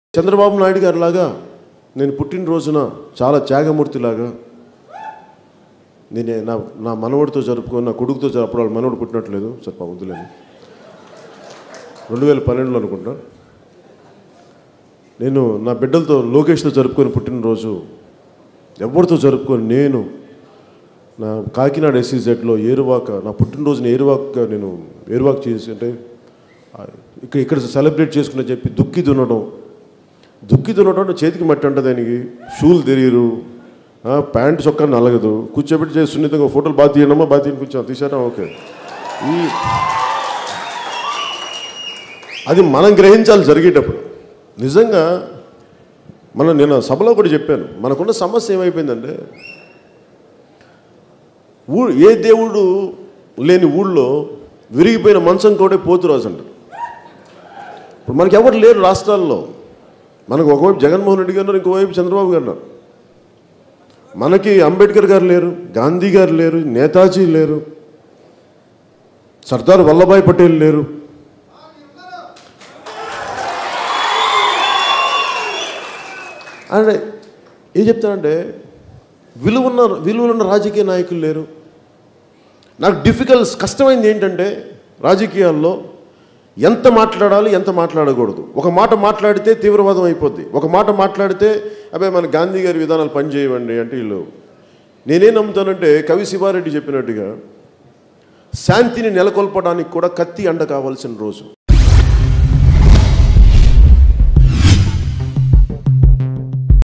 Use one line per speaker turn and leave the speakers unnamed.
చంద్రబాబు నాయుడు గారి లాగా నేను పుట్టినరోజున చాలా త్యాగమూర్తిలాగా నేనే నా నా మనవడితో జరుపుకొని నా కొడుకుతో జరు- అప్పుడు వాళ్ళ మనవడు పుట్టినట్లేదు సార్ వద్దులేని రెండు వేల పన్నెండులో అనుకుంటా నేను నా బిడ్డలతో లోకేష్తో జరుపుకొని పుట్టినరోజు ఎవరితో జరుపుకొని నేను నా కాకినాడ ఎస్సీజెడ్లో ఏరువాక నా పుట్టినరోజుని ఏరువాక నేను ఏరువాక చేసి అంటే ఆ, ఇక్కడ ఇక్కడ సెలబ్రేట్ చేసుకుని చెప్పి దుక్కి దున్నడం దుక్కి దున్నడం అంటే చేతికి మట్టి అంట దానికి షూలు తెలియరు ఆ, ప్యాంట్ చొక్కా నలగదు కూర్చోబెట్టి చేసి సున్నితంగా ఫోటోలు బాగా తీయడమా బాగా తీయని కూర్చో తీసారా ఓకే ఈ అది మనం గ్రహించాలి జరిగేటప్పుడు నిజంగా మనం నేను సభలో కూడా చెప్పాను మనకున్న సమస్య ఏమైపోయిందంటే ఊ ఏ దేవుడు లేని ఊళ్ళో విరిగిపోయిన మంచం కూడా పోతురాజు అంటారు ఇప్పుడు మనకి ఎవరు లేరు రాష్ట్రాల్లో మనకు ఒకవైపు జగన్మోహన్ రెడ్డి గారు ఉన్నారు, ఇంకోవైపు చంద్రబాబు గారు ఉన్నారు మనకి అంబేద్కర్ గారు లేరు గాంధీ గారు లేరు నేతాజీ లేరు సర్దార్ వల్లభాయ్ పటేల్ లేరు అంటే ఏం చెప్తానంటే విలువున్న విలువలున్న రాజకీయ నాయకులు లేరు నాకు డిఫికల్ట్ కష్టమైంది ఏంటంటే రాజకీయాల్లో ఎంత మాట్లాడాలి ఎంత మాట్లాడకూడదు ఒక మాట మాట్లాడితే తీవ్రవాదం అయిపోద్ది ఒక మాట మాట్లాడితే అబ్బాయి మన గాంధీ గారి విధానాలు పనిచేయవండి అంటే వీళ్ళు నేనేం నమ్ముతానంటే కవి శివారెడ్డి చెప్పినట్టుగా శాంతిని నెలకొల్పడానికి కూడా కత్తి అండ కావాల్సిన రోజు